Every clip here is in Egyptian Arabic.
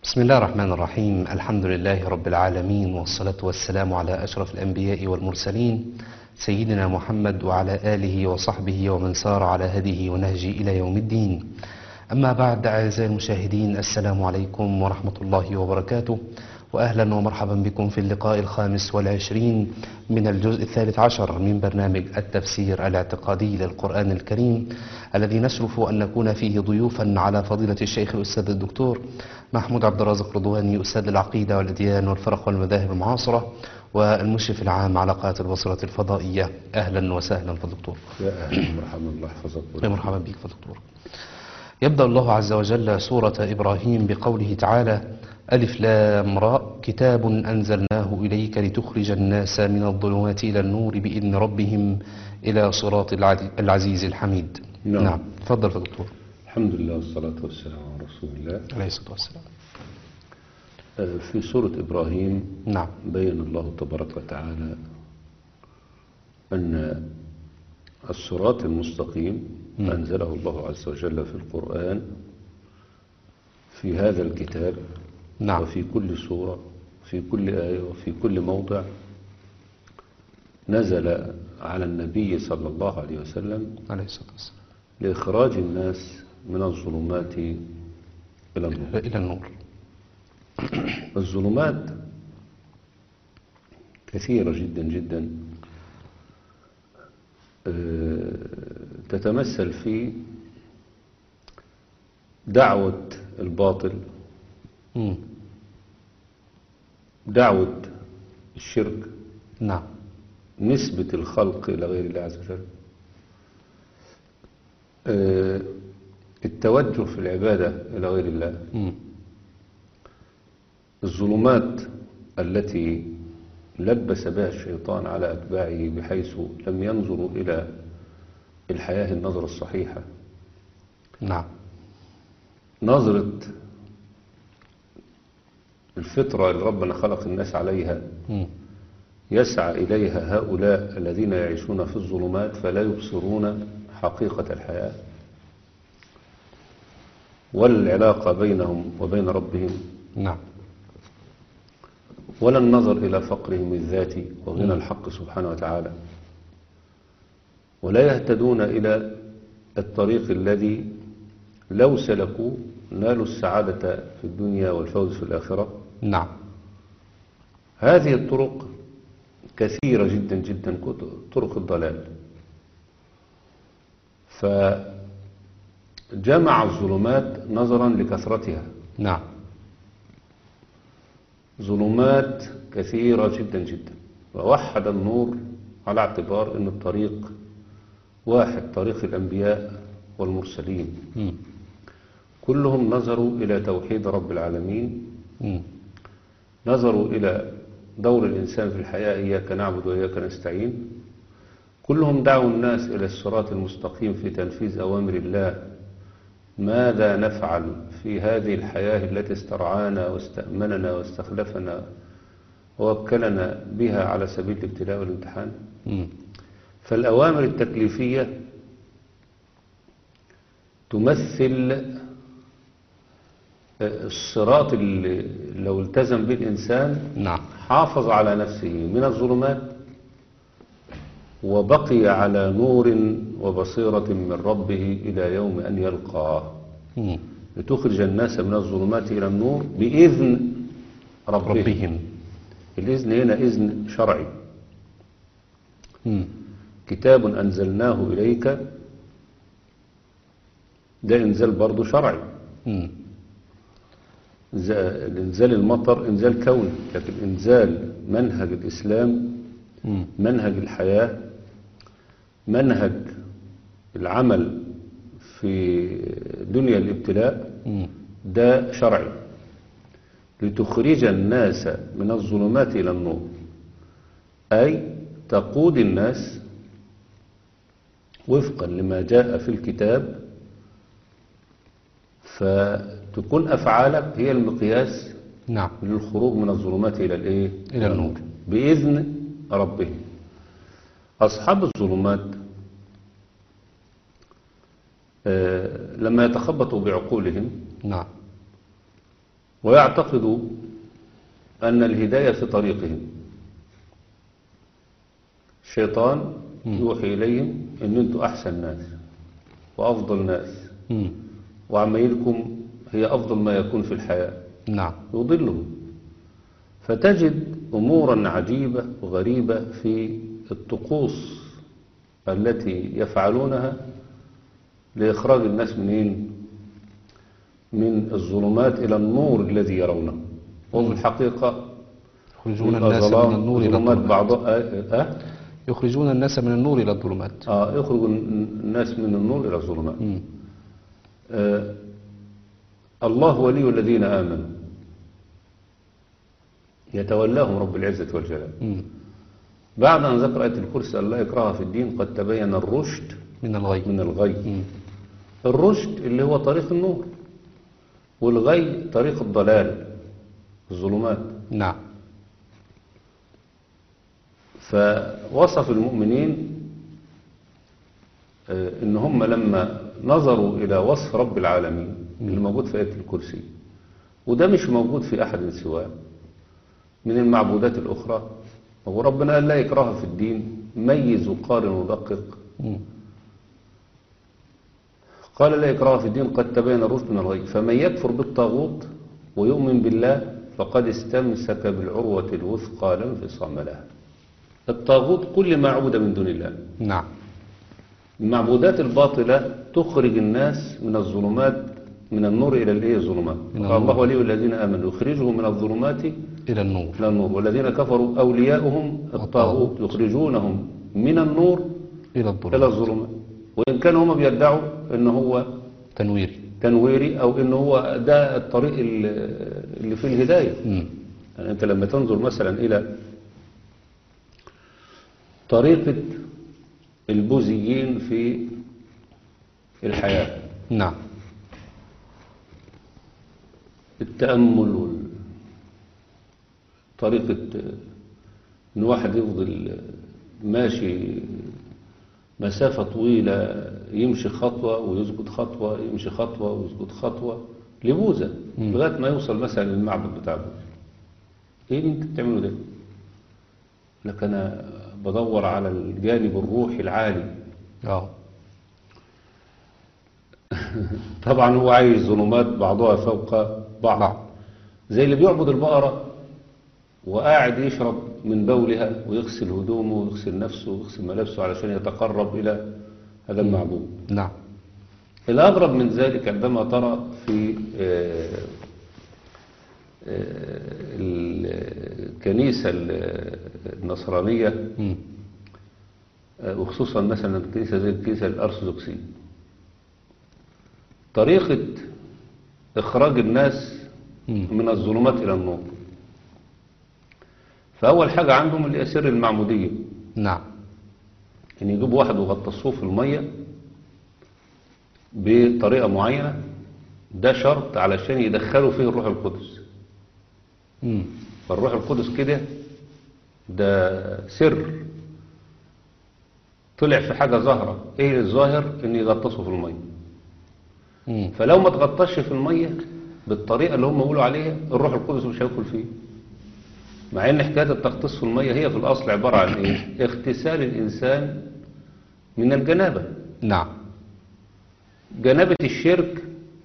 بسم الله الرحمن الرحيم الحمد لله رب العالمين والصلاة والسلام على أشرف الأنبياء والمرسلين سيدنا محمد وعلى آله وصحبه ومن سار على هديه ونهجه إلى يوم الدين أما بعد أعزائي المشاهدين السلام عليكم ورحمة الله وبركاته وأهلا ومرحبا بكم في اللقاء الخامس والعشرين من الجزء الثالث عشر من برنامج التفسير الاعتقادي للقرآن الكريم الذي نشرف أن نكون فيه ضيوفا على فضيلة الشيخ الأستاذ الدكتور محمود عبد الرازق رضواني أستاذ العقيدة والأديان والفرق والمذاهب المعاصرة والمشرف العام على قناة البصرة الفضائية أهلا وسهلا فالدكتور يا أهلا مرحبا الله يحفظك يا مرحبا بك فالدكتور يبدأ الله عز وجل سورة إبراهيم بقوله تعالى ألف لام راء كتاب أنزلناه إليك لتخرج الناس من الظلمات إلى النور بإذن ربهم إلى صراط العدي- العزيز الحميد نعم. نعم تفضل يا دكتور الحمد لله والصلاة والسلام على رسول الله عليه الصلاة والسلام آه، في سورة إبراهيم نعم بين الله تبارك وتعالى أن الصراط المستقيم أنزله الله عز وجل في القرآن في هذا الكتاب نعم. وفي كل سورة في كل آية وفي كل موضع نزل على النبي صلى الله عليه وسلم عليه الصلاة والسلام لإخراج الناس من الظلمات إلى النور إلى النور الظلمات كثيرة جدا جدا آه، تتمثل في دعوة الباطل مم. دعوة الشرك نعم نسبة الخلق إلى غير الله عز وجل آه، التوجه في العبادة إلى غير الله مم. الظلمات التي لبس بها الشيطان على أتباعه بحيث لم ينظروا إلى الحياة النظرة الصحيحة نعم نظرة الفطرة اللي ربنا خلق الناس عليها مم. يسعى إليها هؤلاء الذين يعيشون في الظلمات فلا يبصرون حقيقة الحياة والعلاقة بينهم وبين ربهم نعم ولا النظر إلى فقرهم الذاتي وغنى الحق سبحانه وتعالى ولا يهتدون إلى الطريق الذي لو سلكوا نالوا السعادة في الدنيا والفوز في الآخرة نعم هذه الطرق كثيرة جدا جدا طرق الضلال فجمع الظلمات نظرا لكثرتها نعم ظلمات كثيرة جدا جدا ووحد النور على اعتبار أن الطريق واحد طريق الأنبياء والمرسلين مم. كلهم نظروا إلى توحيد رب العالمين مم. نظروا إلى دور الإنسان في الحياة إياك نعبد وإياك نستعين كلهم دعوا الناس إلى الصراط المستقيم في تنفيذ أوامر الله ماذا نفعل في هذه الحياة التي استرعانا واستأمننا واستخلفنا ووكلنا بها على سبيل الابتلاء والامتحان مم. فالأوامر التكليفية تمثل الصراط اللي لو التزم به الإنسان نعم حافظ على نفسه من الظلمات وبقي على نور وبصيرة من ربه إلى يوم أن يلقاه مم. لتخرج الناس من الظلمات إلى النور بإذن ربهم, ربهم الإذن هنا إذن شرعي مم. كتاب أنزلناه إليك ده إنزال برضه شرعي مم. ز- الإنزال المطر إنزال كوني لكن إنزال منهج الإسلام مم. منهج الحياة منهج العمل في دنيا الابتلاء مم. ده شرعي لتخرج الناس من الظلمات إلى النور أي تقود الناس وفقا لما جاء في الكتاب فتكون أفعالك هي المقياس نعم للخروج من الظلمات إلى الإيه؟ إلى النور. بإذن ربهم أصحاب الظلمات آه، لما يتخبطوا بعقولهم نعم ويعتقدوا أن الهداية في طريقهم الشيطان يوحي إليهم أن أنتم أحسن ناس وأفضل ناس مم. وعمايلكم هي أفضل ما يكون في الحياة نعم يضلهم فتجد أمورا عجيبة وغريبة في الطقوس التي يفعلونها لإخراج الناس منين من الظلمات إلى النور الذي يرونه وفي الحقيقة يخرجون يبقى الناس من ظلام النور إلى ظلمات الظلمات بعض آه آه يخرجون الناس من النور إلى الظلمات آه يخرج الناس من النور إلى الظلمات مم. آه الله ولي الذين آمنوا يتولاهم رب العزة والجلال مم. بعد أن ذكر آية الكرسي الله يكرهها في الدين قد تبين الرشد من الغي من الغي مم. الرشد اللي هو طريق النور والغي طريق الضلال الظلمات نعم فوصف المؤمنين آه، ان هم لما نظروا الى وصف رب العالمين اللي موجود في آية الكرسي وده مش موجود في احد سواه من المعبودات الاخرى وربنا قال لا يكره في الدين ميز وقارن ودقق مم. قال لا إكراه في الدين قد تبين الرشد من الغي فمن يكفر بالطاغوت ويؤمن بالله فقد استمسك بالعروة الوثقى لا انفصام لها الطاغوت كل ما عبد من دون الله نعم المعبودات الباطلة تخرج الناس من الظلمات من النور إلى الايه الظلمات من قال الله النور. ولي الذين آمنوا يخرجهم من الظلمات إلى النور إلى النور والذين كفروا أولياؤهم الطاغوت يخرجونهم من النور إلى إلى الظلمات الظلمات وإن كانوا هم بيدعوا إن هو تنويري تنويري او ان هو ده الطريق ال- اللي فيه الهدايه مم. يعني انت لما تنظر مثلا الى طريقه البوذيين في الحياه نعم التامل وال- طريقه ان واحد يفضل ماشي مسافة طويلة يمشي خطوة ويسجد خطوة يمشي خطوة ويسجد خطوة لبوذا لغاية ما يوصل مثلا للمعبد بتاع بوذا ايه اللي انت بتعمله ده لك انا بدور على الجانب الروحي العالي اه طبعا هو عايز ظلمات بعضها فوق بعض بعض. زي اللي بيعبد البقرة وقاعد يشرب من بولها ويغسل هدومه ويغسل نفسه ويغسل ملابسه علشان يتقرب إلى هذا المعبود نعم الأغرب من ذلك عندما ترى في آه، آه، الكنيسة النصرانية مم. آه، وخصوصا مثلا الكنيسة زي الكنيسة الأرثوذكسية طريقة إخراج الناس مم. من الظلمات إلى النور فأول حاجة عندهم اللي هي سر المعمودية نعم إن يجيبوا واحد ويغطسوه في المية بطريقة معينة ده شرط علشان يدخلوا فيه الروح القدس مم. فالروح القدس كده ده سر طلع في حاجة ظاهرة ايه الظاهر ان يغطسوا في المية مم. فلو ما تغطسش في المية بالطريقة اللي هم يقولوا عليها الروح القدس مش هيدخل فيه مع ان حكاية التغطيس في المية هي في الاصل عبارة عن ايه اغتسال الانسان من الجنابة نعم جنابة الشرك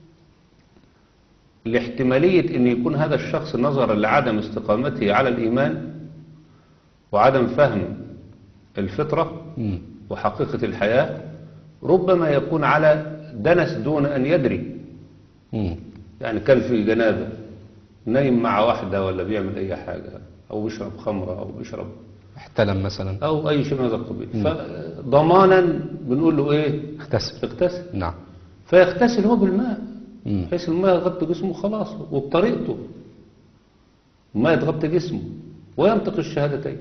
لاحتمالية ان يكون هذا الشخص نظرا لعدم استقامته على الايمان وعدم فهم الفطرة مم. وحقيقة الحياة ربما يكون على دنس دون ان يدري مم. يعني كان في جنابة نايم مع واحدة ولا بيعمل اي حاجة او بيشرب خمرة او بيشرب احتلم مثلا او اي شيء من هذا القبيل فضمانا بنقول له ايه اغتسل اغتسل نعم فيغتسل هو بالماء مم. بحيث الماء يغطي جسمه خلاص وبطريقته الماء يتغطي جسمه وينطق الشهادتين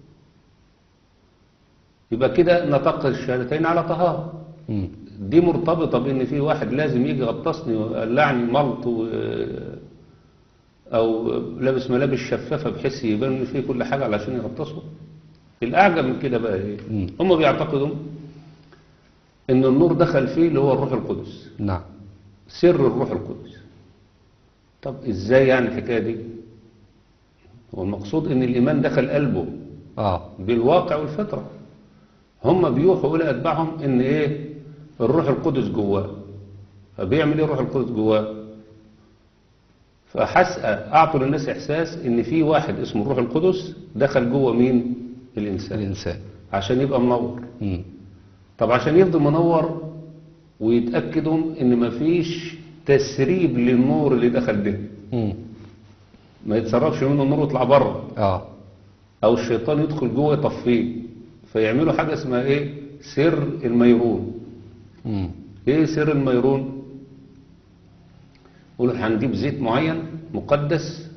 يبقى كده نطق الشهادتين على طهارة مم. دي مرتبطة بان في واحد لازم يجي يغطسني ويقلعني ملط و... او لابس ملابس شفافة بحيث يبان ان فيه كل حاجة علشان يغطسه الاعجب من كده بقى ايه مم. هم بيعتقدوا ان النور دخل فيه اللي هو الروح القدس نعم سر الروح القدس طب ازاي يعني الحكاية دي هو المقصود ان الايمان دخل قلبه اه بالواقع والفطرة هم بيوحوا الى اتباعهم ان ايه الروح القدس جواه فبيعمل ايه الروح القدس جواه فحس اعطوا للناس احساس ان في واحد اسمه الروح القدس دخل جوه مين الانسان الإنسان عشان يبقى منور مم. طب عشان يفضل منور ويتأكدوا ان مفيش تسريب للنور اللي دخل ده مم. ما يتسربش منه النور ويطلع بره اه او الشيطان يدخل جوه يطفيه فيعملوا حاجة اسمها ايه سر الميرون مم. ايه سر الميرون يقولوا هنجيب زيت معين مقدس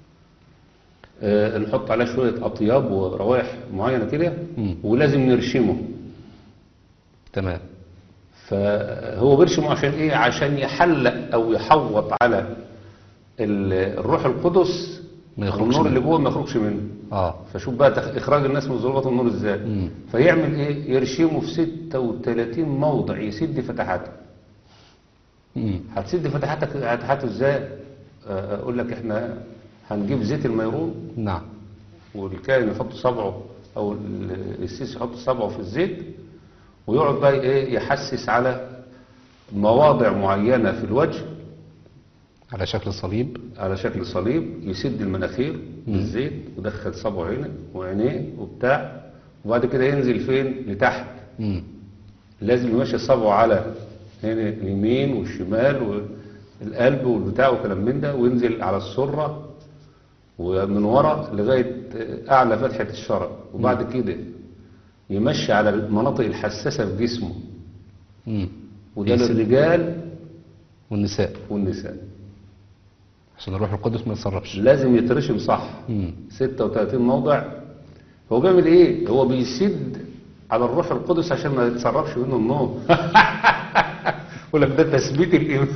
آه نحط عليه شوية أطياب وروائح معينة كده مم. ولازم نرشمه تمام فهو بيرشمه عشان ايه عشان يحلق او يحوط على ال- الروح القدس ما يخرجش النور منه. اللي جوه ما يخرجش منه اه فشوف بقى تخ- اخراج الناس من ظلمات النور ازاي مم. فيعمل ايه يرشمه في 36 موضع يسد فتحاته مم. هتسد فتحاتك فتحاته ازاي آه، اقول لك احنا هنجيب زيت الميرون نعم والكائن يحط صبعه او ال- السيس يحط صبعه في الزيت ويقعد بقى ايه يحسس على مواضع معينة في الوجه على شكل صليب على شكل صليب يسد المناخير بالزيت ودخل صبعه هنا وعينيه وبتاع وبعد كده ينزل فين لتحت مم. لازم يمشي صبعه على هنا اليمين والشمال والقلب والبتاع وكلام من ده وينزل على السرة ومن ورا لغاية أعلى فتحة الشرع وبعد كده يمشي على المناطق الحساسة في جسمه مم. وده يسد. للرجال والنساء والنساء عشان الروح القدس ما يتصرفش لازم يترشم صح مم. 36 موضع هو بيعمل ايه هو بيسد على الروح القدس عشان ما يتسربش منه النور يقول لك ده تثبيت الايمان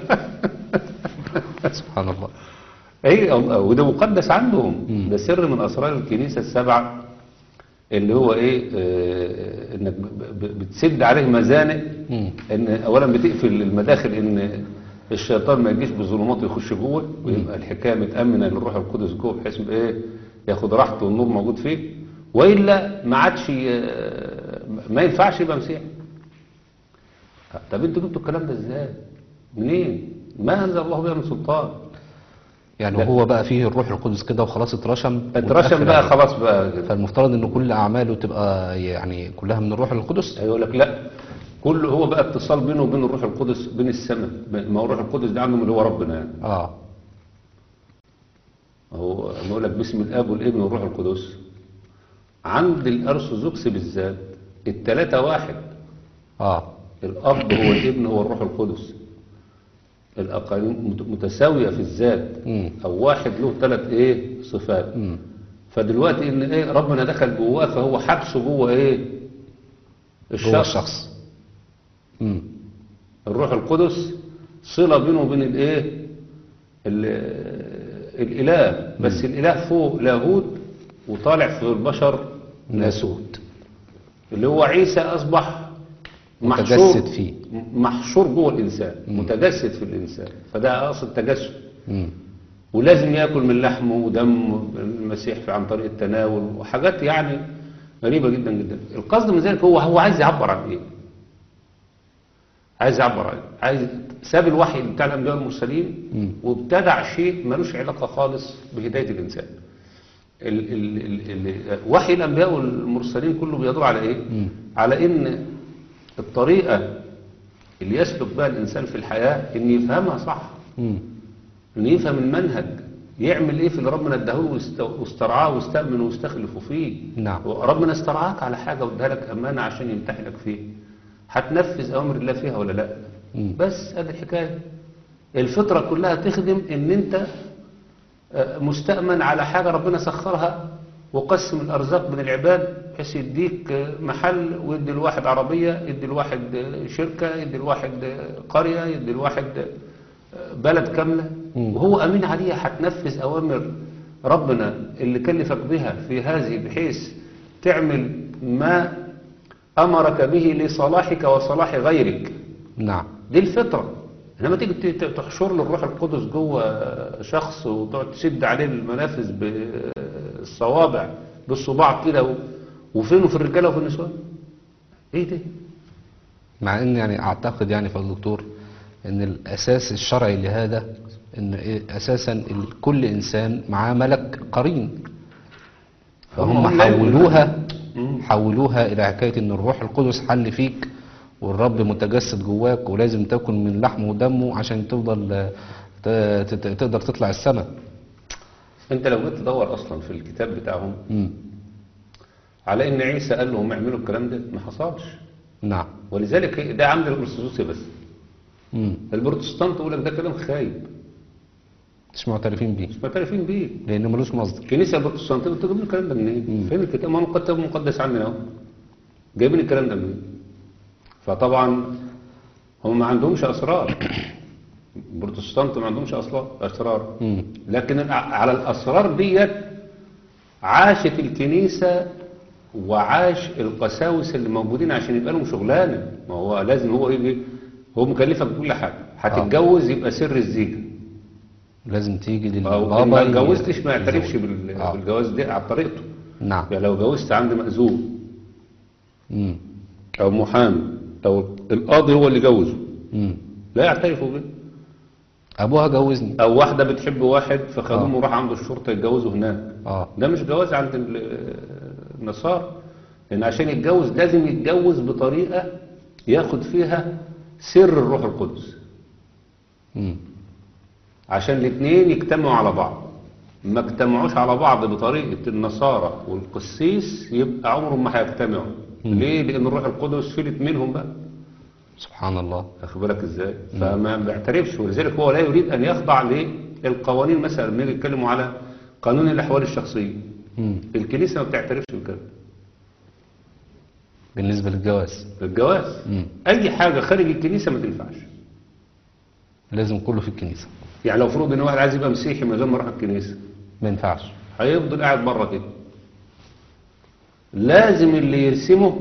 سبحان الله اي الله وده مقدس عندهم مم. ده سر من اسرار الكنيسه السبعه اللي هو ايه آه انك ب- ب- بتسد عليه مزانق مم. ان اولا بتقفل المداخل ان الشيطان ما يجيش بظلمات ويخش جوه ويبقى الحكايه متامنه للروح القدس جوه بحيث يبقى ايه ياخد راحته والنور موجود فيه والا ما عادش ي- ما ينفعش يبقى مسيحي طب انتوا جبتوا الكلام ده ازاي منين ما انزل الله بها من سلطان يعني لا. هو بقى فيه الروح القدس كده وخلاص اترشم اترشم واتقفل بقى عليه. خلاص بقى كده. فالمفترض ان كل اعماله تبقى يعني كلها من الروح القدس هيقول لك لا كل هو بقى اتصال بينه وبين الروح القدس بين السماء ما هو الروح القدس ده عندهم اللي هو ربنا يعني اه هو بيقول لك باسم الاب والابن والروح القدس عند الارثوذكس بالذات الثلاثه واحد اه الاب هو الابن هو الروح القدس الاقانيم مت- متساويه في الذات مم. او واحد له ثلاث ايه صفات مم. فدلوقتي ان ايه ربنا دخل جواه فهو حبسه جوه ايه جوه الشخص مم. الروح القدس صلة بينه وبين الايه ال- الاله بس الاله فوق لاهوت وطالع في البشر ناسوت اللي هو عيسى اصبح متجسد فيه. محشور جوه الانسان متجسد في الانسان فده اصل تجسد مم. ولازم ياكل من لحمه ودم المسيح في- عن طريق التناول وحاجات يعني غريبه جدا جدا القصد من ذلك هو هو عايز يعبر عن ايه عايز يعبر عن إيه؟ عايز ساب الوحي بتاع الانبياء المرسلين مم. وابتدع شيء ملوش علاقه خالص بهدايه الانسان ال ال ال ال وحي الانبياء والمرسلين كله بيدور على ايه مم. على ان الطريقه اللي يسلك بها الانسان في الحياه ان يفهمها صح مم. انه يفهم المنهج يعمل ايه في اللي ربنا اداهوله واست- واسترعاه واستأمن واستخلفه فيه نعم. ربنا استرعاك على حاجة واداها لك امانة عشان يمتحنك فيه هتنفذ اوامر الله فيها ولا لا مم. بس ادي الحكاية الفطرة كلها تخدم ان انت آه، مستأمن على حاجة ربنا سخرها وقسم الارزاق بين العباد بحيث يديك آه، محل ويدي الواحد عربية يدي الواحد آه، شركة يدي الواحد آه، قرية يدي الواحد آه، بلد كاملة مم. وهو أمين عليها هتنفذ أوامر ربنا اللي كلفك بها في هذه بحيث تعمل ما أمرك به لصلاحك وصلاح غيرك نعم دي الفطرة انما تيجي ت- ت- تحشر له الروح القدس جوه شخص وتقعد تشد عليه المنافذ بالصوابع بالصباع كده و- وفينه في الرجاله وفي النسوان ايه ده مع ان يعني اعتقد يعني فضل الدكتور ان الاساس الشرعي لهذا ان إيه اساسا ال- كل انسان معاه ملك قرين فهم هم لا حولوها مم. حولوها الى حكايه ان الروح القدس حل فيك والرب متجسد جواك ولازم تاكل من لحمه ودمه عشان تفضل آه، ت- ت- تقدر تطلع السماء انت لو جيت تدور اصلا في الكتاب بتاعهم مم. على ان عيسى قال لهم اعملوا الكلام ده ما حصلش نعم ولذلك ده عند الارثوذكسي بس مم. البروتستانت يقول لك ده كلام خايب مش معترفين بيه مش معترفين بيه لان ملوش مصدر الكنيسه البروتستانتيه بتجيب الكلام ده منين؟ فين الكتاب؟ ما هو الكتاب المقدس عندنا اهو جايبين الكلام ده منين؟ فطبعا هم ما عندهمش اسرار البروتستانت ما عندهمش أصلا اسرار مم. لكن الع- على الاسرار ديت عاشت الكنيسه وعاش القساوسه اللي موجودين عشان يبقى لهم شغلانه ما هو لازم هو يجي هو مكلفك بكل حاجه هتتجوز يبقى سر الزيجه لازم تيجي او للبابا إن ما ي- اتجوزتش ما يعترفش يزوج. بال- آه. بالجواز ده على طريقته نعم يعني لو جوزت عند مأذون مم. او محامي او القاضي هو اللي جوزه مم. لا يعترفوا به ابوها جوزني او واحده بتحب واحد فخدوه آه. وراح عند الشرطه يتجوزوا هناك اه ده مش جواز عند ال- النصارى لان عشان يتجوز لازم يتجوز بطريقه ياخد فيها سر الروح القدس مم. عشان الاثنين يجتمعوا على بعض ما اجتمعوش على بعض بطريقة النصارى والقسيس يبقى عمرهم ما هيجتمعوا ليه؟ لأن الروح القدس فلت منهم بقى سبحان الله واخد بالك ازاي؟ فما بيعترفش ولذلك هو لا يريد أن يخضع للقوانين مثلا لما يجي يتكلموا على قانون الأحوال الشخصية مم. الكنيسة ما بتعترفش بكده بالنسبة للجواز الجواز مم. أي حاجة خارج الكنيسة ما تنفعش لازم كله في الكنيسة يعني لو فرض إن واحد عايز يبقى مسيحي من غير ما يروح الكنيسة ما ينفعش هيفضل قاعد بره كده لازم اللي يرسمه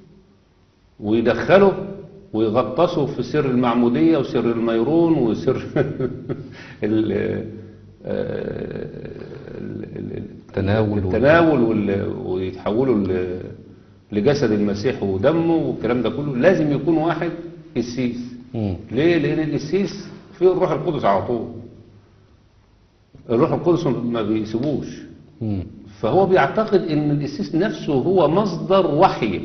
ويدخله ويغطسه في سر المعمودية وسر الميرون وسر ال- آه، ال- ال- التناول وال- التناول وال- ويتحولوا ل- لجسد المسيح ودمه والكلام ده كله لازم يكون واحد قسيس مم. ليه؟ لأن القسيس فيه الروح القدس على طول الروح القدس ما بيسيبوش مم. فهو بيعتقد ان القسيس نفسه هو مصدر وحي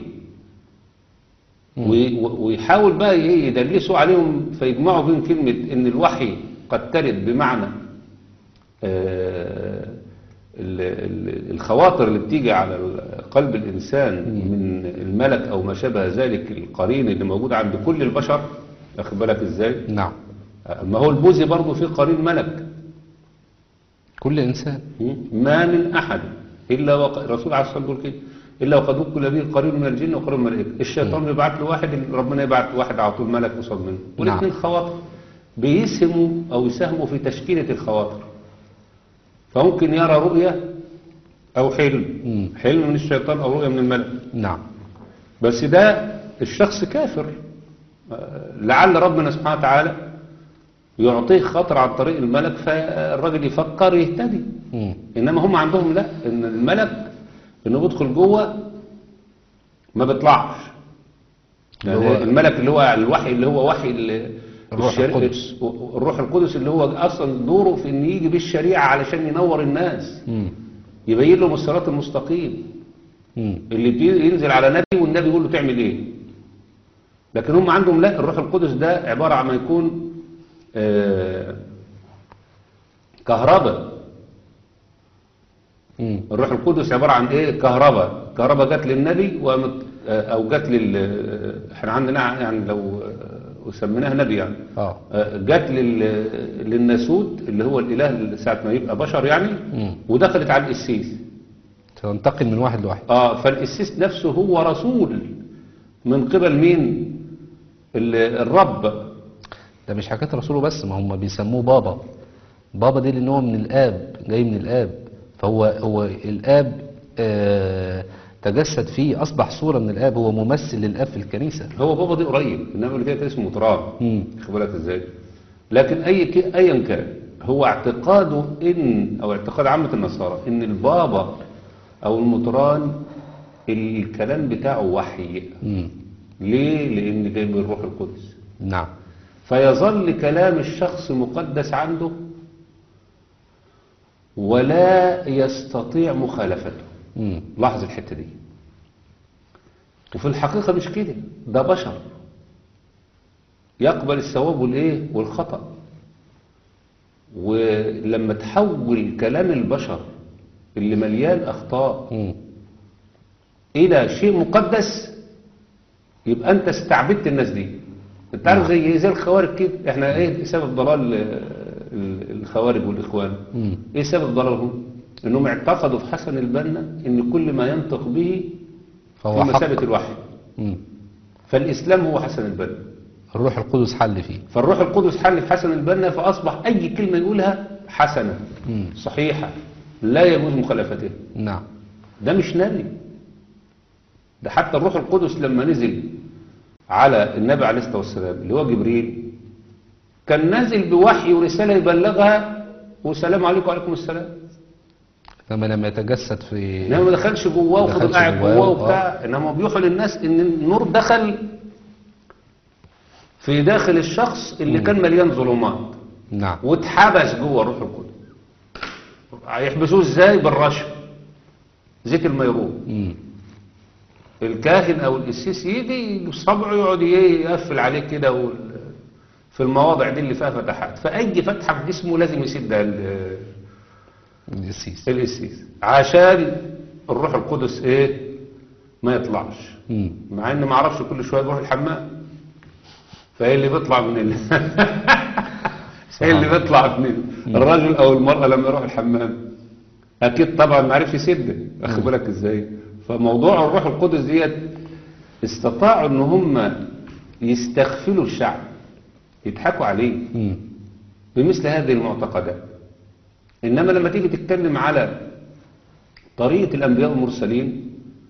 وي- و- ويحاول بقى ايه يدلسوا عليهم فيجمعوا بين كلمة ان الوحي قد ترد بمعنى آه، ال- ال- الخواطر اللي بتيجي على ال- قلب الإنسان من الملك أو ما شابه ذلك القرين اللي موجود عند كل البشر واخد بالك ازاي نعم ما هو البوذي برضه فيه قرين ملك كل إنسان ما من أحد إلا وق... الرسول عليه الصلاة والسلام بيقول كده إلا وقد وكل به قرين من الجن وقرين من الملائكة الشيطان بيبعت له واحد ربنا يبعت واحد على طول ملك قصاد منه والاثنين خواطر بيسهموا أو يساهموا في تشكيلة الخواطر فممكن يرى رؤية أو حلم مم. حلم من الشيطان أو رؤية من الملك نعم بس ده الشخص كافر آه، لعل ربنا سبحانه وتعالى يعطيه خطر عن طريق الملك فالراجل يفكر يهتدي مم. انما هم عندهم لا ان الملك انه بيدخل جوه ما بيطلعش يعني اللي هو- الملك اللي هو الوحي اللي هو وحي ال- الروح الشريعة- القدس. الروح القدس اللي هو اصلا دوره في ان يجي بالشريعه علشان ينور الناس مم. يبين لهم الصراط المستقيم مم. اللي بي- ينزل على نبي والنبي يقول له تعمل ايه لكن هم عندهم لا الروح القدس ده عبارة عن ما يكون آه، كهرباء مم. الروح القدس عبارة عن ايه كهرباء كهرباء جت للنبي وقامت آه، او جت لل آه، احنا عندنا يعني لو آه، سميناها نبي يعني اه آه، جت لل... للناسوت اللي هو الاله اللي ساعة ما يبقى بشر يعني مم. ودخلت على القسيس تنتقل من واحد لواحد اه فالقسيس نفسه هو رسول من قبل مين ال- الرب ده مش حكاية رسوله بس ما هم بيسموه بابا بابا دي لان هو من الاب جاي من الاب فهو هو الاب آه تجسد فيه اصبح صورة من الاب هو ممثل للاب في الكنيسة هو بابا دي قريب انما اللي كده كان اسمه تراب مم. خد بالك ازاي لكن أي ك- أيا كان هو اعتقاده إن أو اعتقاد عامة النصارى إن البابا أو المطران الكلام بتاعه وحي مم. ليه؟ لأن جاي من الروح القدس نعم فيظل كلام الشخص مقدس عنده ولا يستطيع مخالفته مم. لاحظ الحتة دي وفي الحقيقة مش كده ده بشر يقبل الثواب والايه والخطأ ولما تحول كلام البشر اللي مليان أخطاء مم. إلى شيء مقدس يبقى أنت استعبدت الناس دي أنت عارف زي إيه؟ زي الخوارج كده إحنا إيه سبب ضلال آه، ال- الخوارج والإخوان مم. ايه سبب ضلالهم انهم اعتقدوا في حسن البنا ان كل ما ينطق به فهو في حق مثابة الوحي مم. فالاسلام هو حسن البنا الروح القدس حل فيه فالروح القدس حل في حسن البنا فاصبح اي كلمة يقولها حسنة مم. صحيحة لا يجوز مخالفتها نعم ده مش نبي ده حتى الروح القدس لما نزل على النبي عليه الصلاة والسلام اللي هو جبريل كان نازل بوحي ورسالة يبلغها وسلام عليكم وعليكم السلام لما لما يتجسد في انما ما دخلش جواه ما وفضل دخلش قاعد جواه، جواه آه. وبتاع انما بيوحوا للناس ان النور دخل في داخل الشخص اللي كان مليان ظلمات نعم واتحبس جوه الروح القدس هيحبسوه ازاي بالرشم زيت الميرون مم. الكاهن او القسيس يجي بصبعه يقعد يقفل عليه كده وال- في المواضع دي اللي فيها فتحات فاي فتحه في جسمه لازم يسدها ال- القسيس القسيس عشان الروح القدس ايه ما يطلعش مم. مع ان ما اعرفش كل شويه يروح الحمام فايه اللي بيطلع من ال... ايه اللي بيطلع من الرجل او المراه لما يروح الحمام اكيد طبعا ما عرفش يسد اخد بالك ازاي فموضوع الروح القدس ديت استطاعوا ان هم يستغفلوا الشعب يضحكوا عليه مم. بمثل هذه المعتقدات إنما لما تيجي تتكلم على طريقة الأنبياء والمرسلين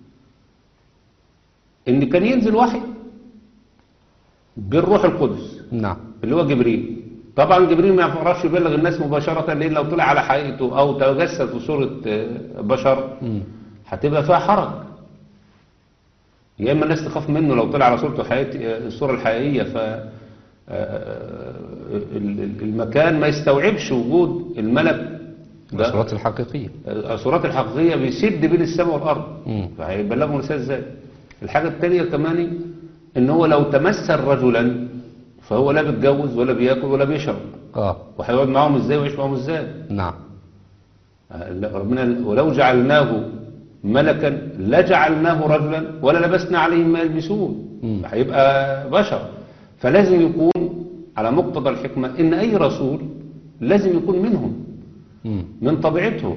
إن كان ينزل وحي بالروح القدس نعم اللي هو جبريل طبعا جبريل ما يعرفش يبلغ الناس مباشرة لأن لو طلع على حقيقته أو تجسد في صورة آه، بشر مم. هتبقى فيها حرج يا اما الناس تخاف منه لو طلع على صورته حقيقي الصوره الحقيقيه ف آه، ال- ال- المكان ما يستوعبش وجود الملك ده الصورات الحقيقية الصورات الحقيقيه بيسد بين السماء والارض مم. فهيبلغوا الرساله ازاي الحاجه الثانيه كمان ان هو لو تمثل رجلا فهو لا بيتجوز ولا بياكل ولا بيشرب اه وهيقعد معاهم ازاي ويعيش معاهم ازاي نعم ربنا ولو جعلناه ملكا لجعلناه رجلا ولا لبسنا عليهم ما يلبسون مم. هيبقى بشر فلازم يكون على مقتضى الحكمة ان اي رسول لازم يكون منهم مم. من طبيعتهم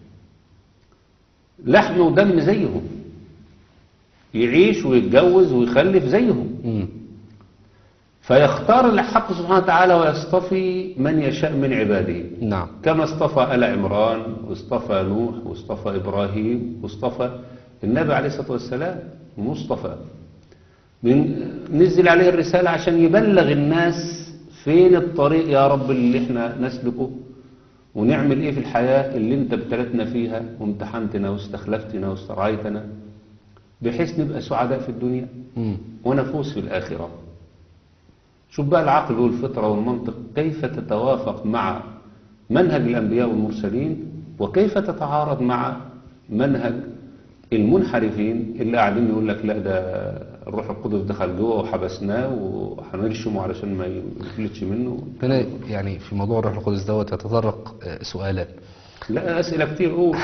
لحم ودم زيهم يعيش ويتجوز ويخلف زيهم مم. فيختار الحق سبحانه وتعالى ويصطفي من يشاء من عباده نعم كما اصطفى آل عمران واصطفى نوح واصطفى إبراهيم واصطفى النبي عليه الصلاة والسلام مصطفى من نزل عليه الرسالة عشان يبلغ الناس فين الطريق يا رب اللي احنا نسلكه ونعمل ايه في الحياة اللي انت ابتلتنا فيها وامتحنتنا واستخلفتنا واسترعيتنا بحيث نبقى سعداء في الدنيا مم. ونفوز في الآخرة شوف بقى العقل والفطرة والمنطق كيف تتوافق مع منهج الأنبياء والمرسلين وكيف تتعارض مع منهج المنحرفين اللي قاعدين يقول لك لا ده الروح القدس دخل جوه وحبسناه وهنرشمه علشان ما يفلتش منه هنا يعني في موضوع الروح القدس دوت يتطرق آه، سؤالان لا أسئلة كتير قول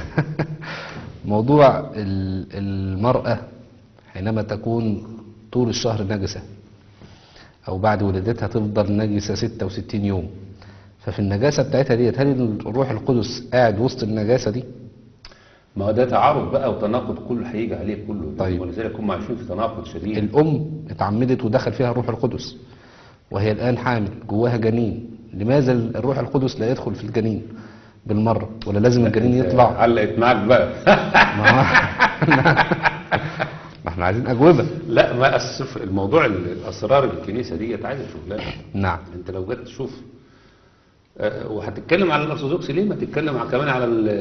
موضوع ال- المرأة حينما تكون طول الشهر نجسة أو بعد ولادتها تفضل نجسة 66 يوم ففي النجاسة بتاعتها ديت هل الروح القدس قاعد وسط النجاسة دي؟ ما هو ده تعارض بقى وتناقض كله هيجي عليه كله طيب. ولذلك هم عايشين في تناقض شديد الأم اتعمدت ودخل فيها الروح القدس وهي الآن حامل جواها جنين لماذا الروح القدس لا يدخل في الجنين بالمرة ولا لازم الجنين يطلع علقت معاك بقى ما هو- ما احنا عايزين اجوبه لا ما أسف الموضوع ال- الاسرار الكنيسه ديت عايزه شغلانه نعم انت لو جيت تشوف آه، وهتتكلم على الارثوذكس ليه ما تتكلم على- كمان على ال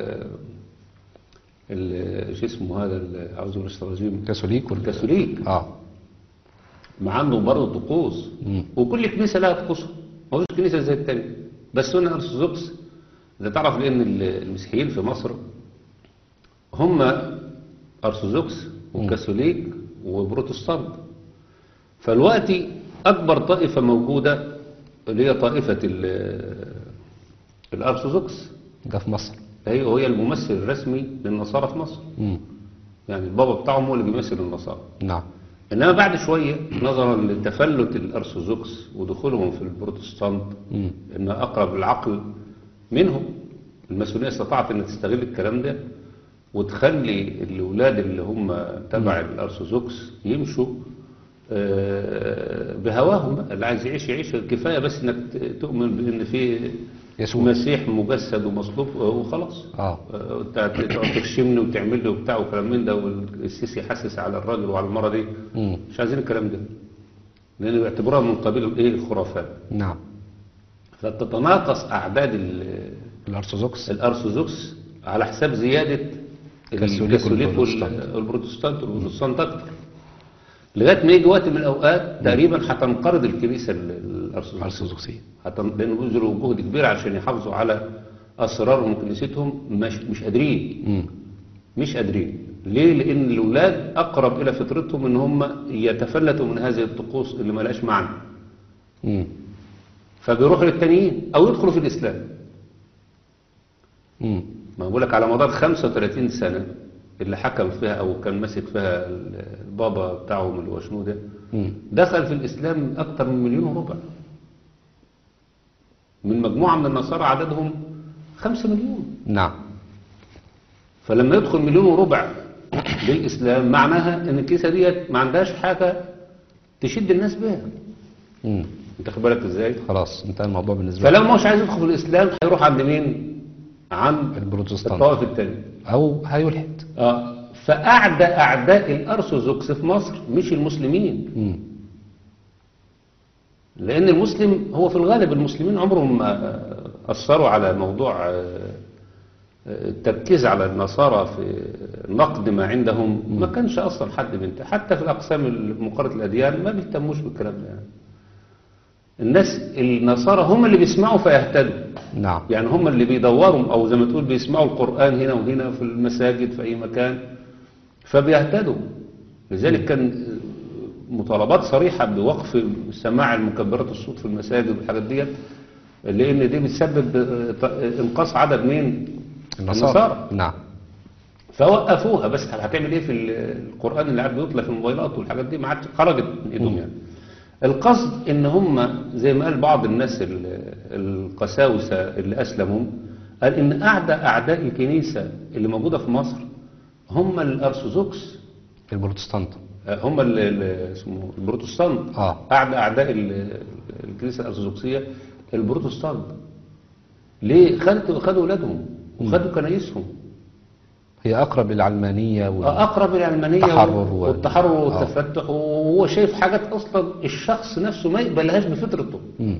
ال- شو اسمه هذا ال- اعوذ بالله من الشيطان الرجيم كاثوليك ولا الكاثوليك اه ما عنده برضه طقوس مم. وكل كنيسه لها طقوسها ما فيش كنيسه زي الثانيه بس هنا ارثوذكس اذا تعرف لان ال- المسيحيين في مصر هم ارثوذكس وكاثوليك وبروتستانت فالوقت اكبر طائفه موجوده اللي هي طائفه ال- الارثوذكس ده في مصر هي هي الممثل الرسمي للنصارى في مصر مم. يعني البابا بتاعهم هو اللي بيمثل النصارى نعم انما بعد شويه نظرا لتفلت الارثوذكس ودخولهم في البروتستانت مم. ان اقرب العقل منهم الماسونيه استطاعت ان تستغل الكلام ده وتخلي الاولاد اللي هم تبع الارثوذكس يمشوا آه، بهواهم بقى اللي عايز يعيش يعيش كفايه بس انك ت- تؤمن بان في يسوع. مسيح مجسد ومصلوب آه، وخلاص اه آه، انت تقعد ترشمني وتعمل لي وبتاع وكلام من ده والسيسي يحسس على الراجل وعلى المره دي مم. مش عايزين الكلام ده لان بيعتبروها من قبيل الايه الخرافات نعم فتتناقص اعداد ال- الارثوذكس الارثوذكس على حساب زياده الكاثوليك الكاثوليك والبروتستانت. وال- والبروتستانت والبروتستانت اكتر لغايه ما يجي وقت من الاوقات تقريبا هتنقرض الكنيسه ال- الارثوذكسيه الارثوذكسيه هتن... لأنه بذلوا جهد كبير عشان يحافظوا على أسرارهم وكنيستهم مش, مش قادرين مم. مش قادرين ليه؟ لأن الأولاد أقرب إلى فطرتهم إن هم يتفلتوا من هذه الطقوس اللي ملهاش معنى مم. فبيروحوا للتانيين أو يدخلوا في الإسلام مم. ما بقول لك على مدار 35 سنة اللي حكم فيها أو كان ماسك فيها البابا بتاعهم اللي هو شنو ده مم. دخل في الإسلام أكثر من مليون وربع من مجموعة من النصارى عددهم خمسة مليون نعم فلما يدخل مليون وربع للإسلام معناها ان الكنيسة ديت ما عندهاش حاجة تشد الناس بيها مم. انت خد بالك ازاي خلاص انتهى الموضوع بالنسبه لي فلما مش عايز يدخل في الإسلام هيروح عند مين عند البروتستانت الطائف الثاني او هيلحد اه فأعدى أعداء الأرثوذكس في مصر مش المسلمين مم. لأن المسلم هو في الغالب المسلمين عمرهم ما أثروا على موضوع آه، آه، التركيز على النصارى في نقد ما عندهم ما كانش أصلا حد بنت حتى في الأقسام المقارنة الأديان ما بيهتموش بالكلام ده يعني. الناس النصارى هم اللي بيسمعوا فيهتدوا نعم يعني هم اللي بيدوروا أو زي ما تقول بيسمعوا القرآن هنا وهنا في المساجد في أي مكان فبيهتدوا لذلك كان مطالبات صريحة بوقف سماع المكبرات الصوت في المساجد والحاجات ديت لأن دي بتسبب انقاص عدد من النصارى نعم فوقفوها بس هتعمل ايه في القرآن اللي قاعد بيطلع في الموبايلات والحاجات دي ما عادش خرجت من ايدهم يعني القصد ان هم زي ما قال بعض الناس ال- القساوسة اللي اسلموا قال ان اعدى اعداء الكنيسة اللي موجودة في مصر هم الارثوذكس البروتستانت هم ال- ال- اسمه البروتستانت اه اعدى اعداء ال- الكنيسة الارثوذكسية البروتستانت ليه خدوا خدوا اولادهم وخدوا كنايسهم هي اقرب للعلمانيه وال... أقرب العلمانية التحرر و- والتحرر آه. والتفتح وهو شايف حاجات أصلا الشخص نفسه ما يقبلهاش بفطرته مم.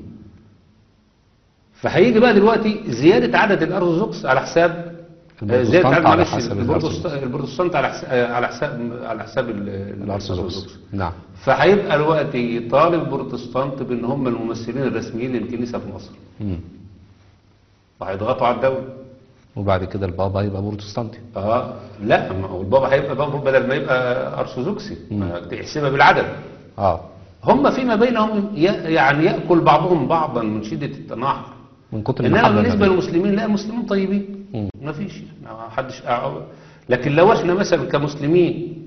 فهيجي بقى دلوقتي زيادة عدد الأرثوذكس على حساب آه، زيادة البروتستانت عدد على معلش حسب البروتست- الأرثوذكس. البروتستانت على حساب على حساب على حساب ال- الارثوذكس نعم فهيبقى الوقت يطالب البروتستانت بان هم الممثلين الرسميين للكنيسة في مصر مم. وهيضغطوا على الدولة وبعد كده البابا يبقى بروتستانتي اه لا ما هو البابا هيبقى بابا بدل ما يبقى ارثوذكسي ما تحسبها بالعدد اه هم فيما بينهم ي- يعني يأكل بعضهم بعضا من شدة التناحر من كتر إنما المحبه بالنسبة النبي. للمسلمين لا المسلمين طيبين مم. ما فيش ما حدش أع- لكن لو احنا مثلا كمسلمين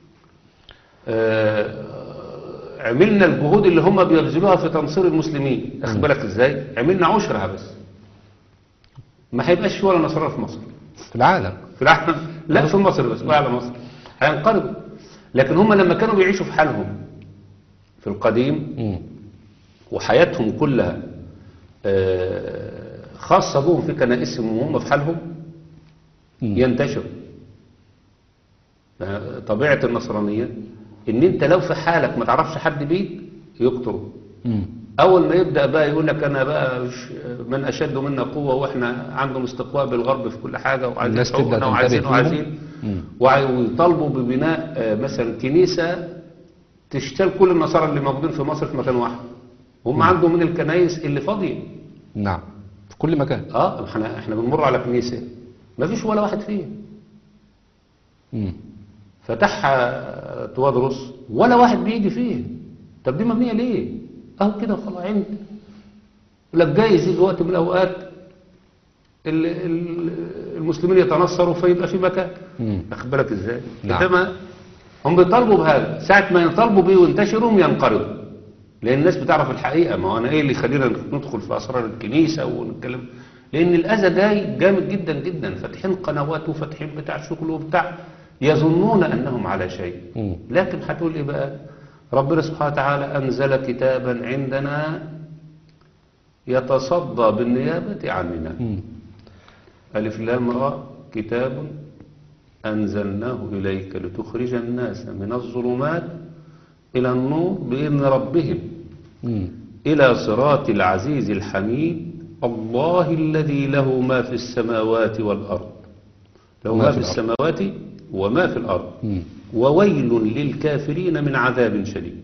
آه، عملنا الجهود اللي هم بيبذلوها في تنصير المسلمين اخد بالك ازاي عملنا عشرها بس ما هيبقاش ولا نصارى في مصر في العالم في العالم لا في مصر بس ولا على مصر هينقرضوا لكن هم لما كانوا بيعيشوا في حالهم في القديم مم. وحياتهم كلها آه، خاصة بهم في كنائسهم وهم في حالهم مم. ينتشروا طبيعة النصرانية ان انت لو في حالك ما تعرفش حد بيك يقتله مم. اول ما يبدأ بقى يقول لك انا بقى مش- من اشد منا قوة واحنا عندهم استقواء بالغرب في كل حاجة وعايزين الناس تبدأ حقوقنا تنتبه وعايزين ليهم. وعايزين مم. وعي- ويطالبوا ببناء آه، مثلا كنيسة تشتل كل النصارى اللي موجودين في مصر في مكان واحد هم عندهم من الكنايس اللي فاضية نعم في كل مكان اه احنا احنا بنمر على كنيسة ما فيش ولا واحد فيها مم. فتحها توادرس ولا واحد بيجي فيه طب دي مبنية ليه اهو كده خلاص عند لك جايز يجي وقت من الاوقات ال- ال- المسلمين يتنصروا فيبقى في مكان مم. واخد بالك ازاي نعم. انما هم بيطالبوا بهذا ساعة ما يطالبوا بيه وينتشروا ينقرضوا لان الناس بتعرف الحقيقة ما هو انا ايه اللي يخلينا ندخل في اسرار الكنيسة ونتكلم لان الاذى جاي جامد جدا جدا فاتحين قنوات وفاتحين بتاع شغل وبتاع يظنون انهم على شيء مم. لكن هتقول ايه بقى ربنا سبحانه وتعالى انزل كتابا عندنا يتصدى بالنيابة عننا مم. ألف لام راء كتاب أنزلناه إليك لتخرج الناس من الظلمات إلى النور بإذن ربهم مم. إلى صراط العزيز الحميد الله الذي له ما في السماوات والأرض له ما ما في في الأرض. السماوات وما في الأرض مم. وويل للكافرين من عذاب شديد